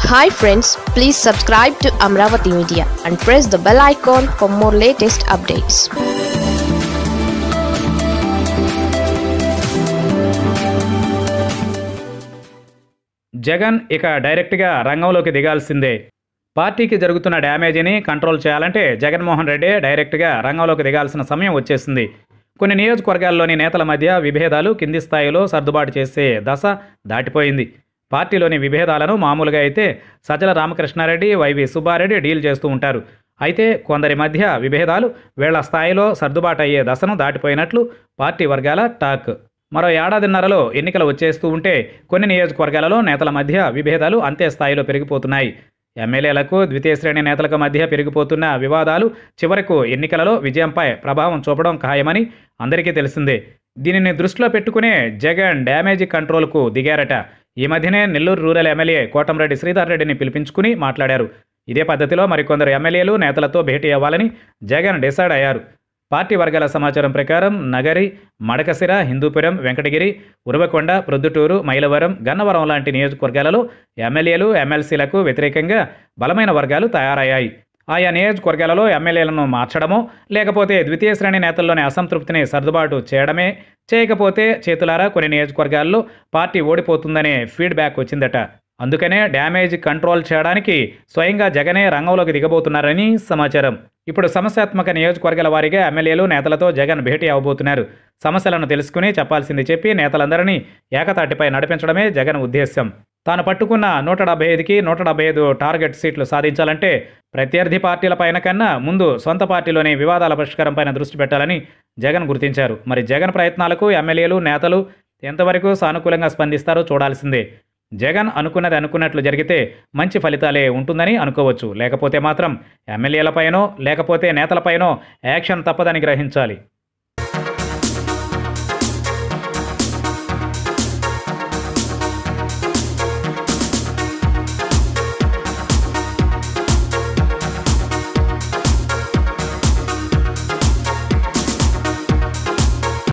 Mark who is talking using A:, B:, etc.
A: hi friends please subscribe to Amaravati media and press the bell icon for more latest updates
B: Jagan ఇక డైరెక్ట్గా రంగంలోకి దిగాల్సిందే పార్టీకి జరుగుతున్న డ్యామేజీని కంట్రోల్ చేయాలంటే జగన్మోహన్ రెడ్డి డైరెక్ట్గా రంగంలోకి దిగాల్సిన సమయం వచ్చేసింది కొన్ని నియోజకవర్గాల్లోని నేతల మధ్య విభేదాలు కింది స్థాయిలో సర్దుబాటు చేసే దశ దాటిపోయింది పార్టీలోని విభేదాలను మామూలుగా అయితే సజ్జల రామకృష్ణారెడ్డి వైవి సుబ్బారెడ్డి డీల్ చేస్తూ ఉంటారు అయితే కొందరి మధ్య విభేదాలు వీళ్ల స్థాయిలో సర్దుబాటు అయ్యే దశను దాటిపోయినట్లు పార్టీ వర్గాల టాక్ మరో ఏడాదిన్నరలో ఎన్నికలు వచ్చేస్తూ ఉంటే కొన్ని నియోజకవర్గాలలో నేతల మధ్య విభేదాలు అంతే స్థాయిలో పెరిగిపోతున్నాయి ఎమ్మెల్యేలకు ద్వితీయ శ్రేణి నేతలకు మధ్య పెరిగిపోతున్న వివాదాలు చివరకు ఎన్నికలలో విజయంపై ప్రభావం చూపడం ఖాయమని అందరికీ తెలిసిందే దీనిని దృష్టిలో పెట్టుకునే జగన్ డ్యామేజ్ కంట్రోల్కు దిగారట ఈ మధ్యనే నెల్లూరు రూరల్ ఎమ్మెల్యే కోటంరెడ్డి శ్రీధర్ రెడ్డిని పిలిపించుకుని మాట్లాడారు ఇదే పద్ధతిలో మరికొందరు ఎమ్మెల్యేలు నేతలతో భేటీ అవ్వాలని జగన్ డిసైడ్ అయ్యారు పార్టీ వర్గాల సమాచారం ప్రకారం నగరి మడకసిర హిందూపురం వెంకటగిరి ఉరవకొండ ప్రొద్దుటూరు మైలవరం గన్నవరం లాంటి నియోజకవర్గాలలో ఎమ్మెల్యేలు ఎమ్మెల్సీలకు వ్యతిరేకంగా బలమైన వర్గాలు తయారయ్యాయి ఆయా నియోజకవర్గాలలో ఎమ్మెల్యేలను మార్చడమో లేకపోతే ద్వితీయ శ్రేణి నేతల్లోని అసంతృప్తిని సర్దుబాటు చేయడమే చేయకపోతే చేతులారా కొన్ని నియోజకవర్గాల్లో పార్టీ ఓడిపోతుందనే ఫీడ్బ్యాక్ వచ్చిందట అందుకనే డ్యామేజ్ కంట్రోల్ చేయడానికి స్వయంగా జగనే రంగంలోకి దిగబోతున్నారని సమాచారం ఇప్పుడు సమస్యాత్మక నియోజకవర్గాల వారీగా ఎమ్మెల్యేలు నేతలతో జగన్ భేటీ అవబోతున్నారు సమస్యలను తెలుసుకుని చెప్పాల్సింది చెప్పి నేతలందరినీ ఏకతాటిపై నడిపించడమే జగన్ ఉద్దేశ్యం తాను పట్టుకున్న నూట డెబ్బై ఐదుకి నూట డెబ్బై ఐదు టార్గెట్ సీట్లు సాధించాలంటే ప్రత్యర్థి పార్టీల పైన కన్నా ముందు సొంత పార్టీలోని వివాదాల పరిష్కారం పైన దృష్టి పెట్టాలని జగన్ గుర్తించారు మరి జగన్ ప్రయత్నాలకు ఎమ్మెల్యేలు నేతలు ఎంతవరకు సానుకూలంగా స్పందిస్తారో చూడాల్సిందే జగన్ అనుకున్నది అనుకున్నట్లు జరిగితే మంచి ఫలితాలే ఉంటుందని అనుకోవచ్చు లేకపోతే మాత్రం ఎమ్మెల్యేలపైనో లేకపోతే నేతలపైనో యాక్షన్ తప్పదని గ్రహించాలి